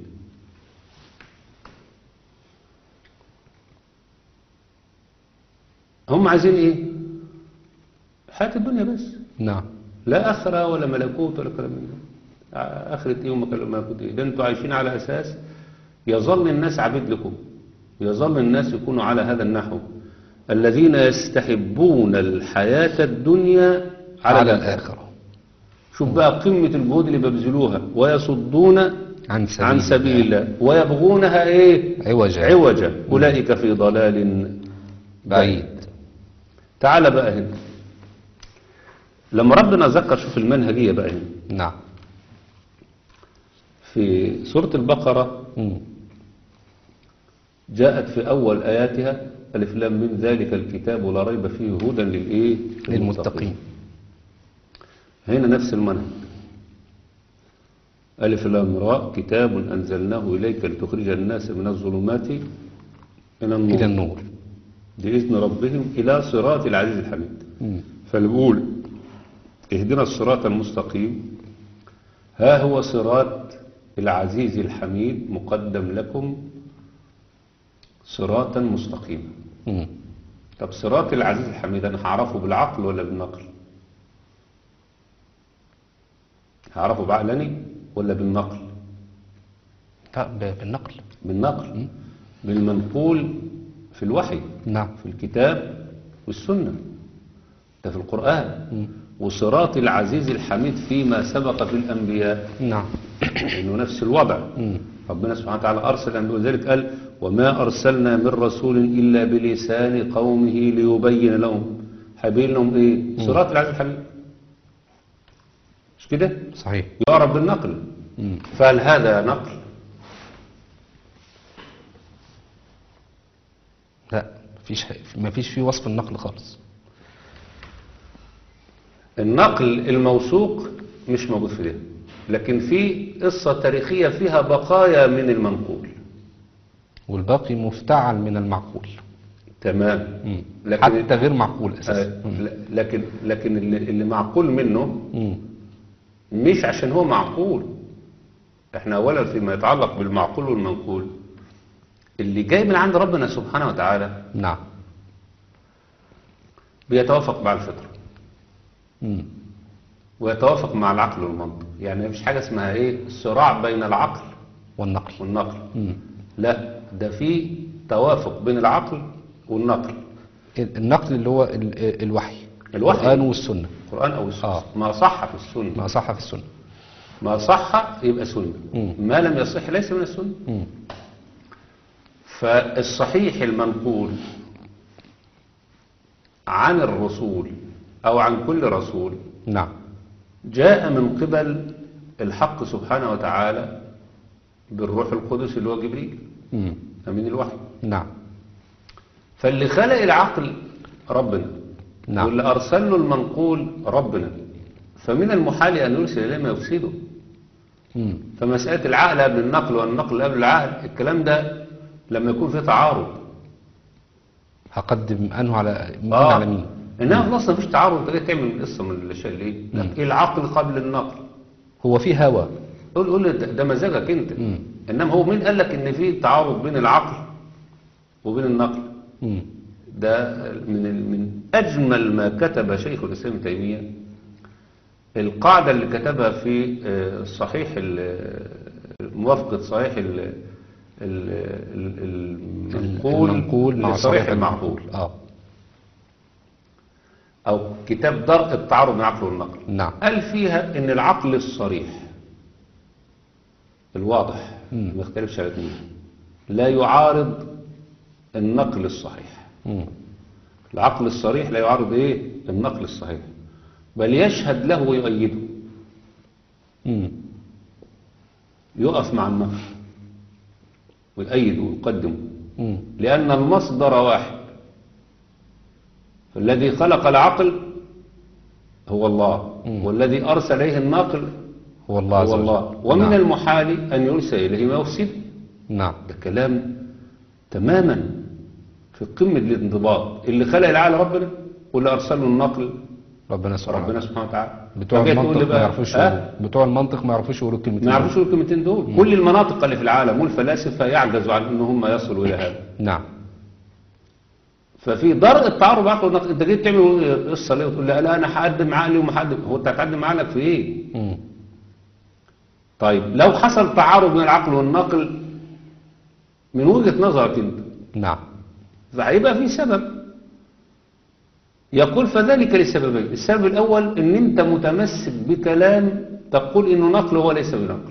هم عايزين ايه حياة الدنيا بس نعم لا آخرة ولا ملكوت ولا كلام من ده آخرة إيه وما كلام ملكوت إيه ده أنتوا عايشين على أساس يظل الناس عبيد لكم يظل الناس يكونوا على هذا النحو الذين يستحبون الحياة الدنيا على, على الآخرة الآخرة شوف بقى قمة الجهود اللي بيبذلوها ويصدون عن سبيل, عن سبيل الله ويبغونها إيه عوجا عوجا أولئك في ضلال بعيد تعال بقى هنا لما ربنا ذكر شوف المنهجية بقى هنا نعم في سورة البقرة مم. جاءت في أول آياتها ألف لام من ذلك الكتاب لا ريب فيه هدى للإيه للمتقين هنا نفس المنهج ألف لام راء كتاب أنزلناه إليك لتخرج الناس من الظلمات إلى النور إلى النور بإذن ربهم إلى صراط العزيز الحميد مم. فنقول اهدنا الصراط المستقيم ها هو صراط العزيز الحميد مقدم لكم صراطا مستقيما مم. طب صراط العزيز الحميد انا هعرفه بالعقل ولا بالنقل هعرفه بعقلني ولا بالنقل لا ب- بالنقل بالنقل بالمنقول في الوحي نعم في الكتاب والسنة ده في القرآن مم. وصراط العزيز الحميد فيما سبق في الأنبياء نعم إنه نفس الوضع مم. ربنا سبحانه وتعالى أرسل الأنبياء ولذلك قال وما أرسلنا من رسول إلا بلسان قومه ليبين لهم هيبين لهم إيه صراط العزيز الحميد مش كده صحيح يعرف بالنقل مم. فهل هذا نقل لا مفيش مفيش فيه وصف النقل خالص النقل الموثوق مش موجود في ده لكن في قصة تاريخية فيها بقايا من المنقول والباقي مفتعل من المعقول تمام مم. لكن- حتى غير معقول آه، أساسا مم. ل- لكن لكن اللي, اللي معقول منه مم. مش عشان هو معقول احنا اولا فيما يتعلق بالمعقول والمنقول اللي جاي من عند ربنا سبحانه وتعالى نعم بيتوافق مع الفطرة مم. ويتوافق مع العقل والمنطق يعني مفيش حاجة اسمها ايه صراع بين العقل والنقل والنقل مم. لا ده في توافق بين العقل والنقل النقل اللي هو ال- الوحي الوحي. القرآن والسنة القرآن أو السنة آه. ما صح في السنة ما صح في السنة ما صح يبقى سنة مم. ما لم يصح ليس من السنة مم. فالصحيح المنقول عن الرسول أو عن كل رسول نعم جاء من قبل الحق سبحانه وتعالى بالروح القدس اللي هو جبريل مم. أمين الوحي نعم فاللي خلق العقل ربنا نعم. واللي أرسل له المنقول ربنا فمن المحال أن يرسل إليه ما يفسده مم. فمسألة العقل قبل النقل والنقل قبل العقل الكلام ده لما يكون في تعارض هقدم أنه على مين آه. على مين إنما في الأصل مفيش تعارض أنت جاي تعمل قصة من الأشياء اللي إيه؟ مم. إيه العقل قبل النقل هو في هوى قول قول لي ده ده مزاجك أنت مم. إنما هو مين قال لك إن في تعارض بين العقل وبين النقل مم. ده من من أجمل ما كتب شيخ الإسلام ابن تيمية القاعدة اللي كتبها في آه، صحيح ال- موافقة صحيح ال- ال- ال- المنقول المنقول مع لصحيح صحيح المعقول اه أو كتاب درء التعارض بين العقل والنقل نعم قال فيها إن العقل الصريح الواضح مم. ما يختلفش على اثنين لا يعارض النقل الصحيح مم. العقل الصريح لا يعارض ايه النقل الصحيح بل يشهد له ويؤيده مم. يقف مع النقل ويؤيده ويقدمه مم. لأن المصدر واحد فالذي خلق العقل هو الله مم. والذي أرسل إليه الناقل هو الله عز هو وجل الله ومن نعم. المحال أن يرسل إليه ما يفسد نعم ده كلام تماما في قمة الانضباط اللي خلق العقل ربنا واللي أرسله النقل ربنا سبحانه ربنا وتعالى سبحانه وتعالى بتوع فجاي تقول لي المنطق ما بقى، يعرفوش ها؟ يقولوا بتوع المنطق ما يعرفوش يقولوا الكلمتين ما يعرفوش يقولوا الكلمتين دول كل المناطق اللي في العالم والفلاسفة يعجزوا عن ان هم يصلوا الى هذا نعم ففي درء التعارض بعقل والنقل انت جيت تعمل قصه ليه وتقول لا لا انا هقدم عقلي وما هقدم هو انت هتقدم عقلك في ايه مم. طيب لو حصل تعارض بين العقل والنقل من وجهة نظرك انت نعم فهيبقى في سبب يقول فذلك لسببين السبب الاول ان انت متمسك بكلام تقول انه نقل هو ليس بنقل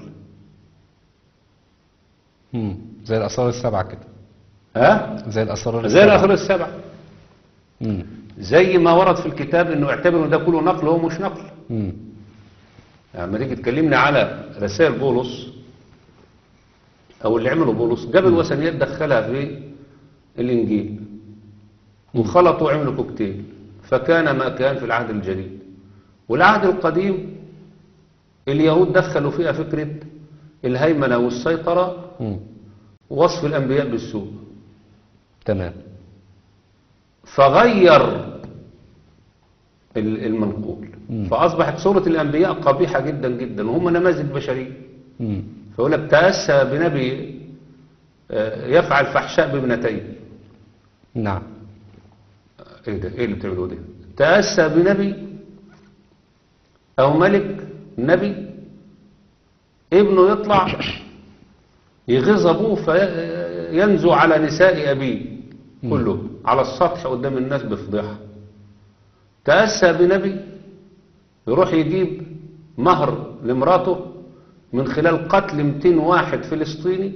مم. زي الأسرار السبعة كده ها زي الأسرار زي السبعة الاخر السبع مم. زي ما ورد في الكتاب انه اعتبروا ده كله نقل هو مش نقل مم. يعني لما تيجي تكلمني على رسائل بولس او اللي عمله بولس جاب الوثنيات دخلها في الانجيل وخلطوا وعملوا كوكتيل فكان ما كان في العهد الجديد والعهد القديم اليهود دخلوا فيها فكرة الهيمنة والسيطرة مم. ووصف الأنبياء بالسوء تمام فغير ال- المنقول مم. فأصبحت صورة الأنبياء قبيحة جدا جدا وهم نماذج بشرية مم. فيقول لك تأسى بنبي آه، يفعل فحشاء بابنتيه نعم ايه ده ايه اللي بتعملوه ده تأسى بنبي او ملك نبي ابنه يطلع يغيظ ابوه فينزو على نساء ابيه كله على السطح قدام الناس بفضيحه تأسى بنبي يروح يجيب مهر لمراته من خلال قتل 200 واحد فلسطيني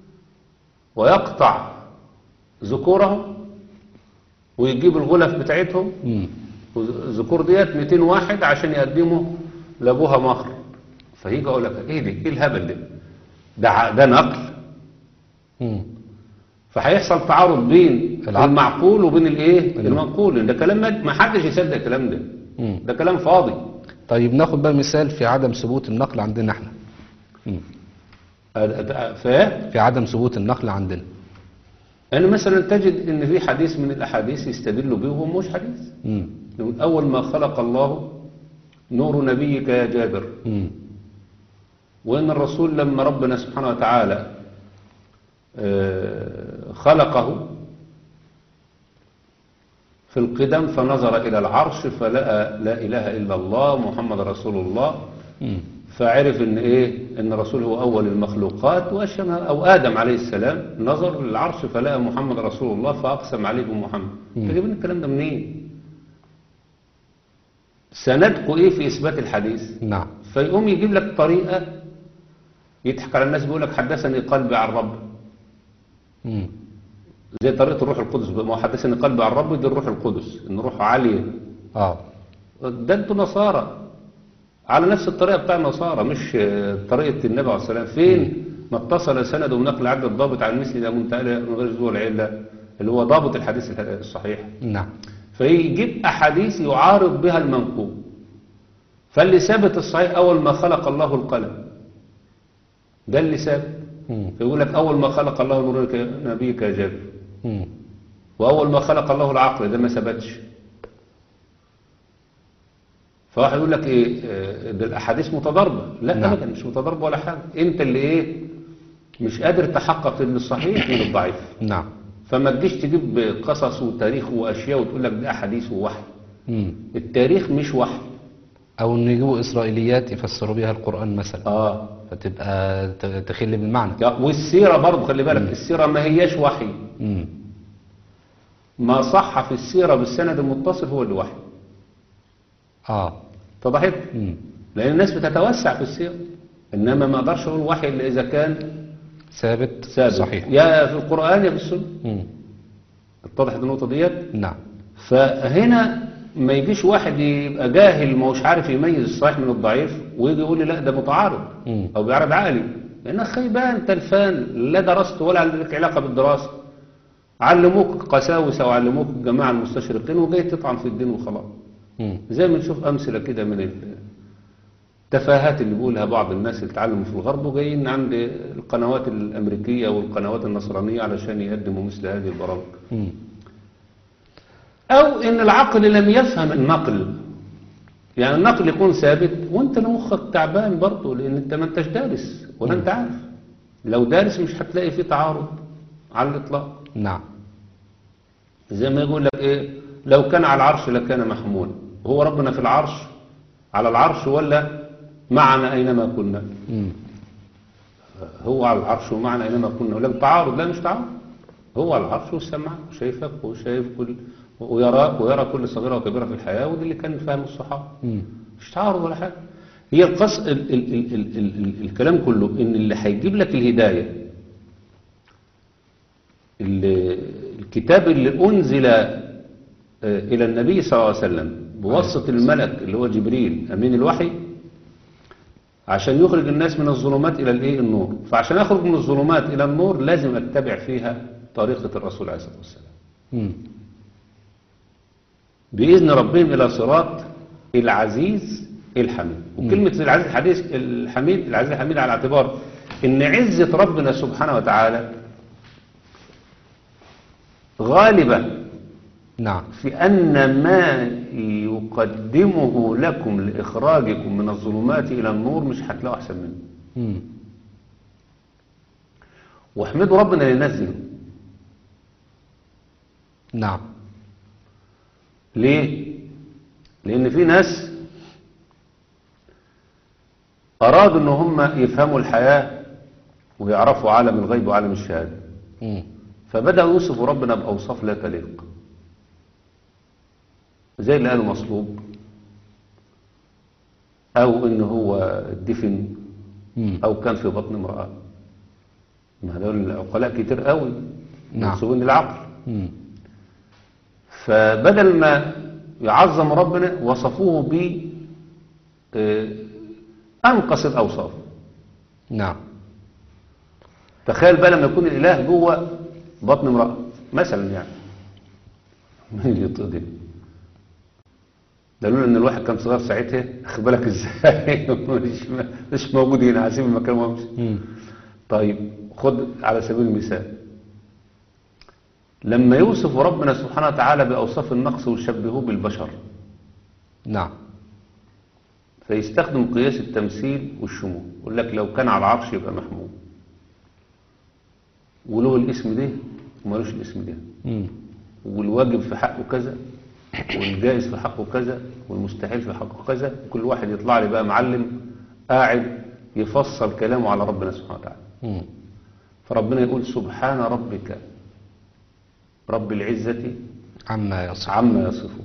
ويقطع ذكورهم ويجيب الغلف بتاعتهم مم. والذكور ديت 200 واحد عشان يقدموا لابوها مهر فيجي اقول لك ايه ده ايه الهبل ده ده ع- ده نقل مم. فهيحصل تعارض بين العقل. المعقول وبين الايه الم- المنقول لأن ده كلام ما- ما حدش يصدق الكلام ده مم. ده كلام فاضي طيب ناخد بقى مثال في عدم ثبوت النقل عندنا احنا مم. ف في عدم ثبوت النقل عندنا يعني مثلا تجد ان في حديث من الاحاديث يستدل به وهو مش حديث مم. يقول اول ما خلق الله نور نبيك يا جابر مم. وإن الرسول لما ربنا سبحانه وتعالى آه، خلقه في القدم فنظر إلى العرش فلقى لا إله إلا الله محمد رسول الله مم. فعرف إن إيه إن الرسول هو أول المخلوقات وأشم أو آدم عليه السلام نظر للعرش فلقى محمد رسول الله فأقسم عليه بمحمد مم. تجيبين الكلام ده منين؟ سندكوا إيه في إثبات الحديث؟ نعم فيقوم يجيب لك طريقة يضحك على الناس بيقول لك حدثني قلبي عن رب مم. زي طريقة الروح القدس ما هو حدثني قلبي عن رب دي الروح القدس ان روحه عالية اه ده انتوا نصارى على نفس الطريقة بتاع النصارى مش آه، طريقة النبي عليه السلام فين ما اتصل سنده بنقل عدد الضابط عن مثل ده منتهى من غير زور العلة اللي هو ضابط الحديث الصحيح نعم فيجيب أحاديث يعارض بها المنقول فاللي ثابت الصحيح أول ما خلق الله القلم ده اللي ثابت مم. فيقول لك أول ما خلق الله نورك نبيك يا جابر مم. وأول ما خلق الله العقل ده ما ثبتش فواحد يقول لك ايه آه، ده الاحاديث متضاربه لا نعم. ابدا مش متضاربه ولا حاجه انت اللي ايه مش قادر تحقق ان الصحيح من الضعيف نعم فما تجيش تجيب قصص وتاريخ واشياء وتقول لك ده احاديث ووحي مم. التاريخ مش وحي أو إن يجيبوا إسرائيليات يفسروا بها القرآن مثلا اه فتبقى ت- تخل بالمعنى يا- والسيره برضه خلي بالك السيره ما هياش وحي مم. ما صح في السيره بالسند المتصل هو اللي وحي آه اتضحت مم. لان الناس بتتوسع في السيره انما ما اقدرش اقول وحي الا اذا كان ثابت ثابت صحيح يا في القران يا في السنه مم. اتضحت النقطه ديت نعم فهنا ما يجيش واحد يبقى جاهل ما هوش عارف يميز الصحيح من الضعيف ويجي يقول لي لا ده متعارض مم. او بيعرض عقلي لانك خيبان تلفان لا درست ولا لك علاقه بالدراسه علموك قساوسه وعلموك الجماعه المستشرقين وجاي تطعن في الدين وخلاص مم. زي ما نشوف امثله كده من التفاهات اللي بيقولها بعض الناس اللي اتعلموا في الغرب وجايين عند القنوات الامريكيه والقنوات النصرانيه علشان يقدموا مثل هذه البرامج مم. أو إن العقل لم يفهم النقل يعني النقل يكون ثابت وانت مخك تعبان برضه لأن انت ما انتش دارس ولا انت عارف لو دارس مش هتلاقي فيه تعارض على الإطلاق نعم زي ما يقول لك إيه لو كان على العرش لكان محمول هو ربنا في العرش على العرش ولا معنا أينما كنا مم. هو على العرش ومعنا أينما كنا ولا تعارض لا مش تعارض هو على العرش والسمع وشايفك وشايف كل ويراك ويرى كل صغيرة وكبيرة في الحياة وده اللي كان فاهم الصحابة مم. مش تعارض ولا حاجة هي القص ال ال ال ال ال ال الكلام كله ان اللي هيجيب لك الهداية ال- الكتاب اللي انزل آه، الى النبي صلى الله عليه وسلم بواسطة الملك اللي هو جبريل امين الوحي عشان يخرج الناس من الظلمات الى الايه النور فعشان اخرج من الظلمات الى النور لازم اتبع فيها طريقة الرسول عليه الصلاة والسلام مم. بإذن ربهم إلى صراط العزيز الحميد وكلمة العزيز الحديث الحميد العزيز الحميد على اعتبار إن عزة ربنا سبحانه وتعالى غالبة نعم في أن ما يقدمه لكم لإخراجكم من الظلمات إلى النور مش هتلاقوا أحسن منه مم. واحمدوا ربنا اللي نزله نعم ليه؟ لأن في ناس أرادوا أن هم يفهموا الحياة ويعرفوا عالم الغيب وعالم الشهادة مم. فبدأوا يوصفوا ربنا بأوصاف لا تليق زي اللي قالوا مصلوب أو إن هو دفن مم. أو كان في بطن امرأة ما دول عقلاء كتير قوي نعم. منسوبين للعقل مم. فبدل ما يعظم ربنا وصفوه ب آه، أنقص الأوصاف نعم تخيل بقى لما يكون الإله جوه بطن امرأة مثلا يعني مين اللي يطيق ده لولا ان الواحد كان صغير ساعتها خد بالك ازاي مش, مش موجود هنا هسيب المكان وامشي مم. طيب خد على سبيل المثال لما يوصف ربنا سبحانه وتعالى بأوصاف النقص ويشبهوه بالبشر نعم فيستخدم قياس التمثيل والشمول يقول لك لو كان على العرش يبقى محمود وله الاسم ده ومالوش الاسم ده مم. والواجب في حقه كذا والجائز في حقه كذا والمستحيل في حقه كذا كل واحد يطلع لي بقى معلم قاعد يفصل كلامه على ربنا سبحانه وتعالى مم. فربنا يقول سبحان ربك رب العزة عما يصف عما يصفون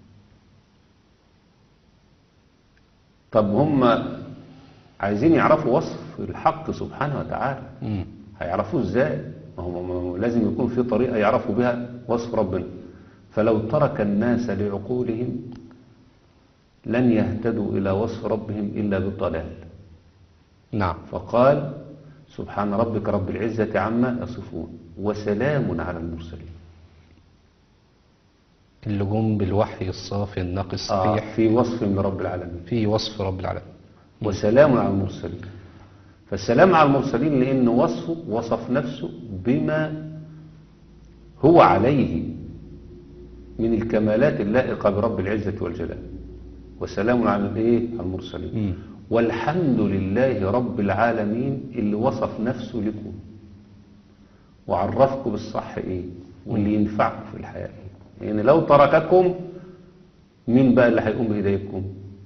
طب هم عايزين يعرفوا وصف الحق سبحانه وتعالى مم. هيعرفوه ازاي ما هو ما هو لازم يكون في طريقة يعرفوا بها وصف ربنا فلو ترك الناس لعقولهم لن يهتدوا إلى وصف ربهم إلا بالضلال نعم فقال سبحان ربك رب العزة عما يصفون وسلام على المرسلين اللي جم بالوحي الصافي النقي آه الصحيح في وصف من رب العالمين في وصف رب العالمين وسلام على المرسلين فالسلام على المرسلين لأن وصفه وصف نفسه بما هو عليه من الكمالات اللائقة برب العزة والجلال وسلام على الايه على المرسلين مم. والحمد لله رب العالمين اللي وصف نفسه لكم وعرفكم بالصح ايه واللي ينفعكم في الحياة ايه يعني لو ترككم مين بقى اللي هيقوم بهدايتكم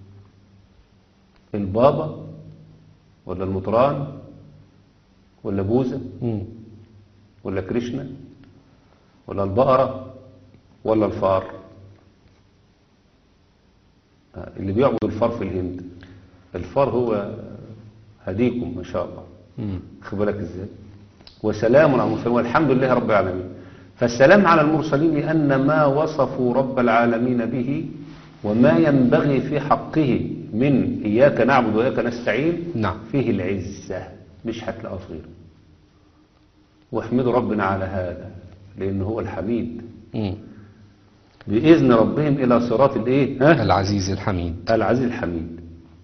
البابا ولا المطران ولا بوذا مم. ولا كريشنا ولا البقرة ولا الفار آه، اللي بيعبد الفار في الهند الفار هو هديكم ما شاء الله مم. خد بالك ازاي وسلام على المرسلين والحمد لله رب العالمين فالسلام على المرسلين لأن ما وصفوا رب العالمين به وما ينبغي في حقه من إياك نعبد وإياك نستعين نعم فيه العزة مش هتلاقوها في غيره واحمدوا ربنا على هذا لأنه هو الحميد مم. بإذن ربهم إلى صراط الإيه؟ ها؟ العزيز الحميد العزيز الحميد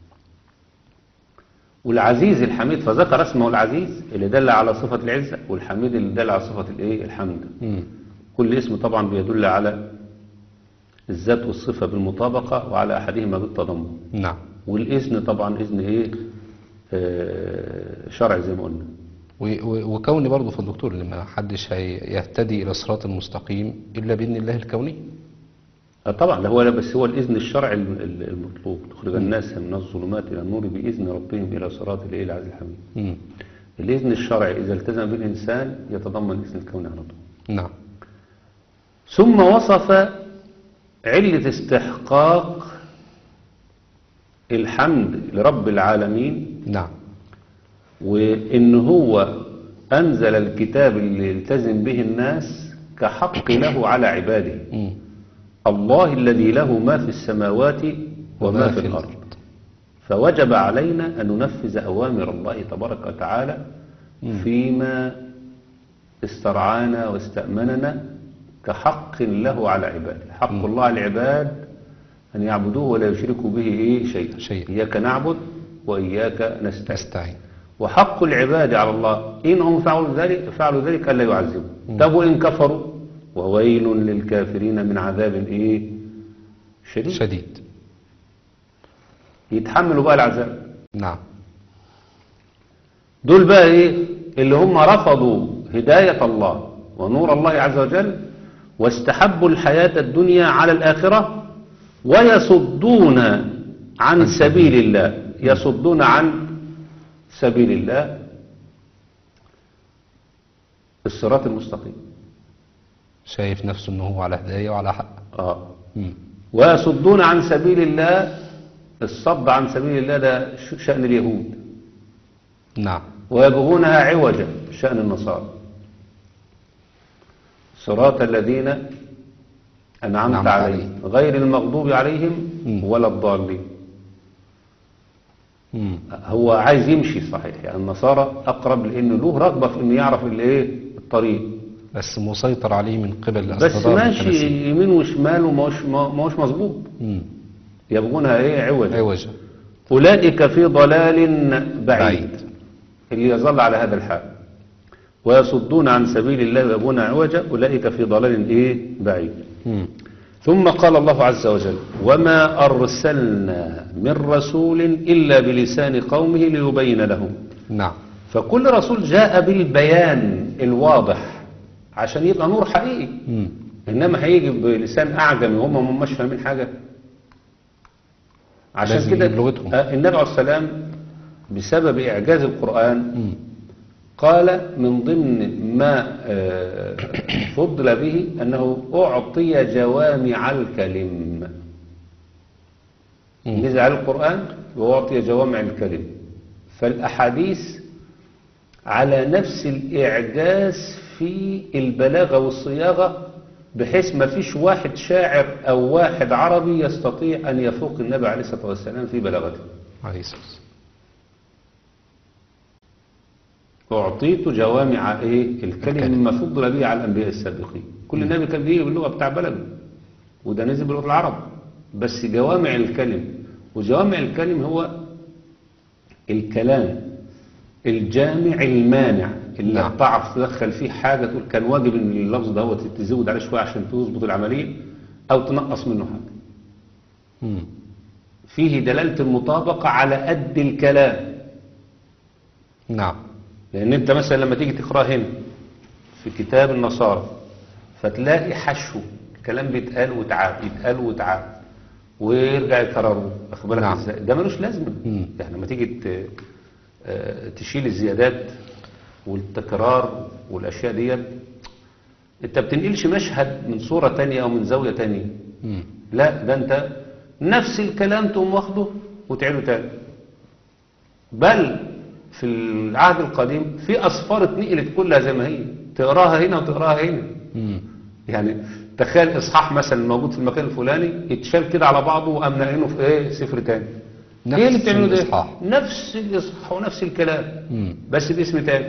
والعزيز الحميد فذكر اسمه العزيز اللي دل على صفة العزة والحميد اللي دل على صفة الإيه؟ الحمد مم. كل اسم طبعا بيدل على الذات والصفة بالمطابقة وعلى أحدهما بالتضمن نعم والإذن طبعا إذن إيه آه، شرعي زي ما قلنا و- و- وكوني برضه في الدكتور اللي ما حدش هيهتدي إلى الصراط المستقيم إلا بإذن الله الكوني آه، طبعا ده هو بس هو الإذن الشرعي الم- ال- المطلوب تخرج الناس من الظلمات إلى النور بإذن ربهم إلى صراط الإيه العزيز الحميد مم. الإذن الشرعي إذا التزم به الإنسان يتضمن الإذن الكوني على طول نعم ثم وصف علة استحقاق الحمد لرب العالمين نعم وإن هو أنزل الكتاب اللي يلتزم به الناس كحق له على عباده مم. الله الذي له ما في السماوات وما في الأرض فوجب علينا أن ننفذ أوامر الله تبارك وتعالى فيما استرعانا واستأمننا كحق له على عباده حق الله على العباد أن يعبدوه ولا يشركوا به إيه شيئا شيئا. إياك نعبد وإياك نستعين نستعين وحق العباد على الله إنهم فعلوا ذلك فعلوا ذلك ألا يعذبوا طب وإن كفروا وويل للكافرين من عذاب إيه شديد شديد يتحملوا بقى العذاب نعم دول بقى ايه اللي هم رفضوا هداية الله ونور الله عز وجل واستحبوا الحياة الدنيا على الآخرة ويصدون عن سبيل الله يصدون عن سبيل الله الصراط المستقيم شايف نفسه أنه هو على هداية وعلى حق آه. مم. ويصدون عن سبيل الله الصد عن سبيل الله ده ش- شأن اليهود نعم ويبغونها عوجا شأن النصارى صراط الذين أنعمت أنعمت عليهم غير المغضوب عليهم مم. ولا الضالين مم. هو عايز يمشي صحيح يعني النصارى أقرب لأنه له رغبة في أنه يعرف الايه الطريق بس مسيطر عليه من قبل بس أصدار ماشي التماثيل. يمين وشمال وماهوش ماهوش مظبوط مم. يبغونها ايه عوجا عوجا أولئك في ضلال بعيد, بعيد. اللي يظل على هذا الحال ويصدون عن سبيل الله ويبغون عوجا أولئك في ضلال إيه بعيد مم. ثم قال الله عز وجل وما أرسلنا من رسول إلا بلسان قومه ليبين لهم نعم فكل رسول جاء بالبيان الواضح عشان يبقى نور حقيقي مم. إنما هيجي بلسان أعجمي وهم مش فاهمين حاجة عشان لازم كده يجيب لغتهم. آه، النبي عليه السلام بسبب إعجاز القرآن مم. قال من ضمن ما آه، فضل به أنه أعطي جوامع الكلم مم. نزل على القرآن وأعطي جوامع الكلم فالأحاديث على نفس الإعجاز في البلاغة والصياغة بحيث ما فيش واحد شاعر أو واحد عربي يستطيع أن يفوق النبي عليه الصلاة والسلام في بلاغته عليه الصلاة والسلام. أعطيت جوامع إيه الكلم الكلم. مما فضل به على الأنبياء السابقين كل نبي كان بيجي باللغة بتاع بلده وده نزل بلغة العرب بس جوامع الكلم وجوامع الكلم هو الكلام الجامع المانع اللي نعم. نعم. تعرف تدخل فيه حاجة تقول كان واجب ان اللفظ ده هو تزود عليه شوية عشان تظبط العملية او تنقص منه حاجة مم. فيه دلالة المطابقة على قد الكلام نعم لان انت مثلا لما تيجي تقرأ هنا في كتاب النصارى فتلاقي حشو الكلام بيتقال وتعاد يتقال وتعاد ويرجع يكرره واخد بالك نعم. ازاي ده ملوش لازمه مم. يعني لما تيجي ت- آه، تشيل الزيادات والتكرار والاشياء ديت انت بتنقلش مشهد من صورة تانية او من زاوية تانية مم. لا ده انت نفس الكلام تقوم واخده وتعيده تاني بل في العهد القديم في اصفار اتنقلت كلها زي ما هي تقراها هنا وتقراها هنا مم. يعني تخيل اصحاح مثلا موجود في المكان الفلاني يتشال كده على بعضه وقام ناقلينه في ايه سفر تاني نفس ايه اللي بتعمله ده الإصحاح. نفس الاصحاح ونفس الكلام مم. بس باسم تاني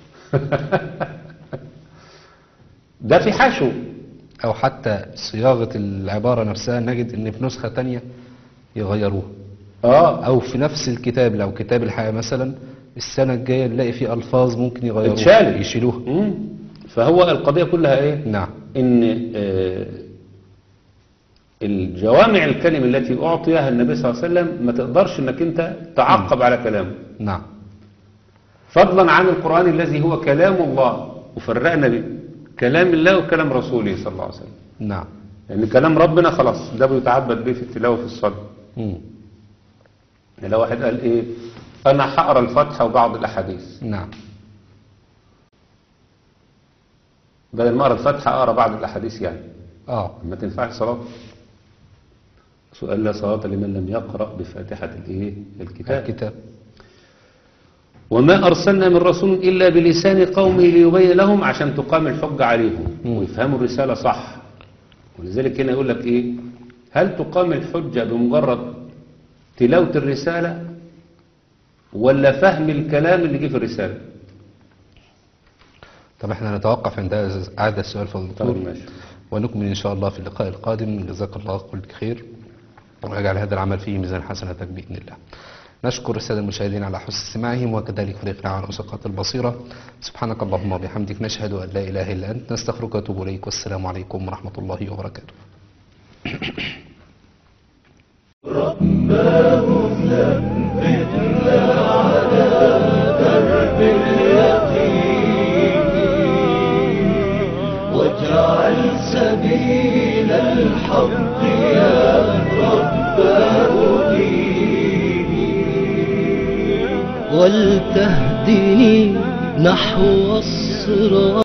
ده في حشو أو حتى صياغة العبارة نفسها نجد إن في نسخة تانية يغيروها اه أو في نفس الكتاب لو كتاب الحياة مثلا السنة الجاية نلاقي فيه ألفاظ ممكن يغيروها اتشالت. يشيلوها مم. فهو القضية كلها ايه نعم ان آه، الجوامع الكلم التي اعطيها النبي صلى الله عليه وسلم ما تقدرش انك انت تعقب على كلامه نعم فضلا عن القرآن الذي هو كلام الله وفرقنا بين كلام الله وكلام رسوله صلى الله عليه وسلم نعم لأن كلام ربنا خلاص ده بيتعبد به في التلاوة في الصلاة مم. يعني لو واحد قال ايه انا هقرا الفاتحة وبعض الاحاديث نعم بدل ما اقرا الفاتحة اقرا بعض الاحاديث يعني آه ما تنفعش صلاة سؤال لا صلاة لمن لم يقرأ بفاتحة الايه الكتاب الكتاب وما أرسلنا من رسول إلا بلسان قومه ليبين لهم عشان تقام الحجة عليهم مم. ويفهموا الرسالة صح ولذلك هنا يقول لك إيه هل تقام الحجة بمجرد تلاوة الرسالة ولا فهم الكلام اللي جه في الرسالة طب احنا نتوقف عند هذا السؤال في طيب الدكتور ماشي ونكمل إن شاء الله في اللقاء القادم جزاك الله كل خير ويجعل هذا العمل فيه ميزان حسناتك بإذن الله نشكر السادة المشاهدين على حسن استماعهم وكذلك فريقنا على أسقاط البصيرة سبحانك اللهم وبحمدك نشهد أن لا إله إلا أنت نستغفرك ونتوب إليك والسلام عليكم ورحمة الله وبركاته واجعل سبيل الحق يا رب هديني ولتهدني نحو الصراط